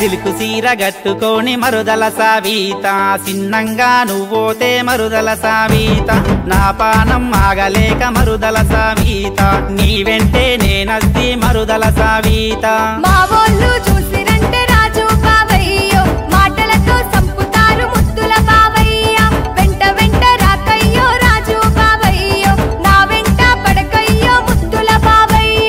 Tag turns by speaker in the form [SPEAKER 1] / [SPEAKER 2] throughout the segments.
[SPEAKER 1] silk సీర గట్టుకొని మరుదల సావీత సిన్నంగా నువ్వోతే మరుదల సావీత నా పానం ఆగలేక మరుదల సావీత నీ వెంటే నేనస్తి మరుదల సావీత
[SPEAKER 2] మా వోళ్ళు చూసిరంటే రాజు బావయ్యో మాటలతో సంపుతారు ముద్దుల బావయ్య వెంట వెంట రాకయ్యో రాజు బావయ్యో నా వెంట పడకయ్యో ముద్దుల బావయ్య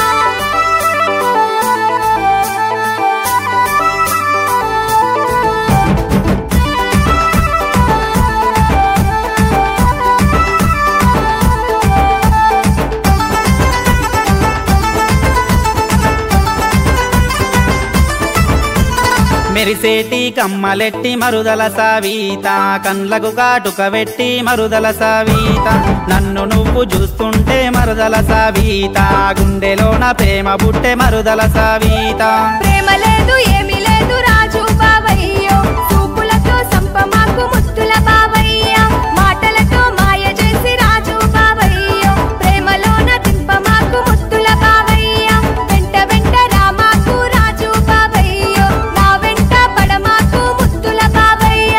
[SPEAKER 1] మెరిసేటి కమ్మలెట్టి మరుదల సావీత కండ్లకు కాటుక వెట్టి మరుదల సావీత నన్ను నువ్వు చూస్తుంటే మరుదల సావీత గుండెలోన ప్రేమ బుట్టె మరుదల సావీత
[SPEAKER 2] ప్రేమ లేదు ఏమీ లేదు రాజు బావయ్యో చూపులతో సంపమాకు ముద్దుల బావయ్య మాటలతో మాయ చేసి రాజు బావయ్యో ప్రేమలోన దింపమాకు ముద్దుల బావయ్య వెంట వెంట రామాకు రాజు బావయ్యో నా వెంట పడమాకు ముద్దుల బావయ్య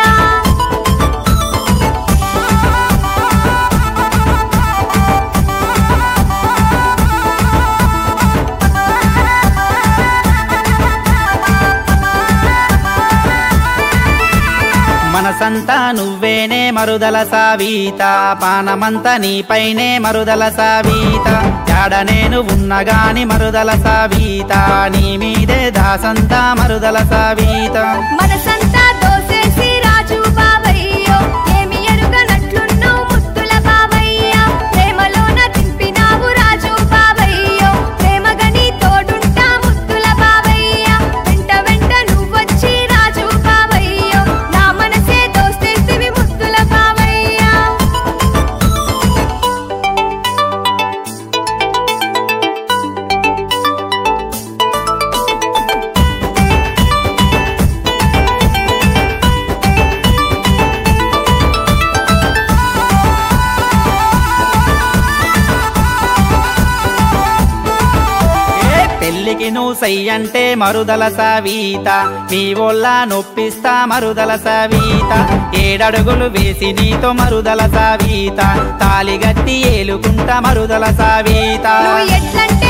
[SPEAKER 1] మనసంతా నువ్వేనే మరుదల సావీత పానమంతా నీపైనే మరుదల సావీత యాడ నేను ఉన్నగాని మరుదల సావీత నీ మీదే దాసంతా మరుదల సావీత
[SPEAKER 2] మనసంతా దోసేసి రాజు బావయ్యో ఏమి ఎరుగనట్లున్నావు ముద్దుల బావయ్య ప్రేమలోన దింపినావు రాజు బావయ్యో ప్రేమగని తోడుంటా ముద్దుల బావయ్య వెంట వెంట నువ్వొచ్చి రాజు బావయ్యో నా మనసే దోస్తేసివి ముద్దుల బావయ్య
[SPEAKER 1] ఏ పెళ్ళికి నువ్వు సై అంటే మరుదల సావీత నీ వల్ల నొప్పిస్తా మరుదల సావీత ఏడడుగులు వేసి నీతో మరుదల సావీత తాలిగట్టి ఏలుకుంటా మరుదల సావీత
[SPEAKER 2] నువ్వు ఎట్లంటే